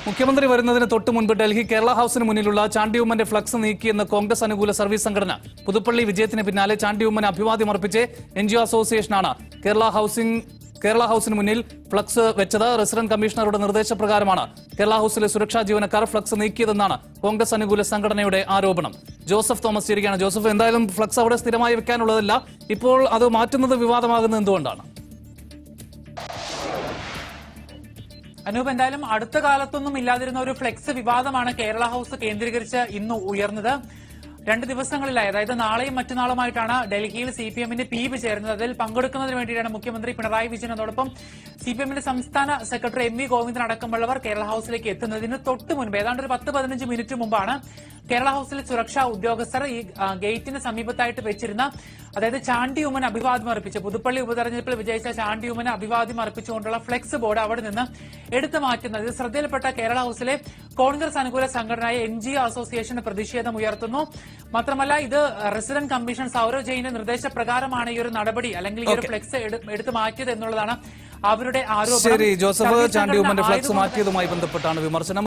മുഖ്യമന്ത്രി വരുന്നതിന് തൊട്ടു മുൻപ് ഡൽഹി കേരള ഹൌസിന് മുന്നിലുള്ള ചാണ്ടി ഉമ്മന്റെ ഫ്ലക്സ് നീക്കിയെന്ന് കോൺഗ്രസ് അനുകൂല സർവീസ് സംഘടന പുതുപ്പള്ളി വിജയത്തിന് പിന്നാലെ ചാണ്ടി ഉമ്മന് അഭിവാദ്യം അർപ്പിച്ച് എൻ ജി ഒ അസോസിയേഷനാണ് കേരള ഹൌസിംഗ് കേരള ഹൌസിന് മുന്നിൽ ഫ്ലക്സ് വെച്ചത് റെസിഡന്റ് കമ്മീഷണറുടെ നിർദ്ദേശപ്രകാരമാണ് കേരള ഹൌസിലെ സുരക്ഷാ ജീവനക്കാർ ഫ്ലക്സ് നീക്കിയതെന്നാണ് കോൺഗ്രസ് അനുകൂല സംഘടനയുടെ ആരോപണം ജോസഫ് തോമസ് ചേരുകയാണ് ജോസഫ് എന്തായാലും ഫ്ലക്സ് അവിടെ സ്ഥിരമായി വെക്കാനുള്ളതല്ല ഇപ്പോൾ അത് മാറ്റുന്നത് വിവാദമാകുന്നത് എന്തുകൊണ്ടാണ് അനൂപ് എന്തായാലും അടുത്ത കാലത്തൊന്നും ഇല്ലാതിരുന്ന ഒരു ഫ്ലെക്സ് വിവാദമാണ് കേരള ഹൌസ് കേന്ദ്രീകരിച്ച് ഇന്ന് ഉയർന്നത് രണ്ട് ദിവസങ്ങളിലായി അതായത് നാളെയും മറ്റന്നാളുമായിട്ടാണ് ഡൽഹിയിൽ സി പി എമ്മിന്റെ പീബ് ചേരുന്നത് അതിൽ പങ്കെടുക്കുന്നതിന് വേണ്ടിയിട്ടാണ് മുഖ്യമന്ത്രി പിണറായി വിജയൻ അതോടൊപ്പം സി പി എമ്മിന്റെ സംസ്ഥാന സെക്രട്ടറി എം വി ഗോവിന്ദൻ അടക്കമുള്ളവർ കേരള ഹൌസിലേക്ക് എത്തുന്നതിന് തൊട്ട് മുൻപ് ഏതാണ്ട് ഒരു പത്ത് പതിനഞ്ച് മിനിറ്റ് മുമ്പാണ് കേരള ഹൌസിലെ സുരക്ഷാ ഉദ്യോഗസ്ഥർ ഈ ആ, ഗേറ്റിന് സമീപത്തായിട്ട് വെച്ചിരുന്ന അതായത് ചാണ്ടി ഉമ്മൻ അഭിവാദ്യം അർപ്പിച്ച് പുതുപ്പള്ളി ഉപതെരഞ്ഞെടുപ്പിൽ വിജയിച്ച ചാണ്ടി ഉമ്മന് അഭിവാദ്യം അർപ്പിച്ചുകൊണ്ടുള്ള ഫ്ലെക്സ് ബോർഡ് അവിടെ നിന്ന് എടുത്തു മാറ്റുന്നത് ഇത് ശ്രദ്ധയിൽപ്പെട്ട കേരള ഹൌസിലെ കോൺഗ്രസ് അനുകൂല സംഘടനയായ എൻ ജി അസോസിയേഷൻ പ്രതിഷേധം ഉയർത്തുന്നു മാത്രമല്ല ഇത് റെസിഡന്റ് കമ്മീഷൻ സൗരവ് ജെയിന്റെ നിർദ്ദേശപ്രകാരമാണ് ഈ ഒരു നടപടി അല്ലെങ്കിൽ ഈ ഒരു Okay. ഫ്ലെക്സ് എടുത്തു മാറ്റിയത് എന്നുള്ളതാണ് അവരുടെ ആരോപണം ശരി ജോസഫ് സർവീസ് ചാണ്ടി ഉമ്മന്റെ സംഘടന ഫ്ലക്സ് ആയതുകൊണ്ട് മാറ്റിയതുമായി ബന്ധപ്പെട്ടാണ് വിമർശനം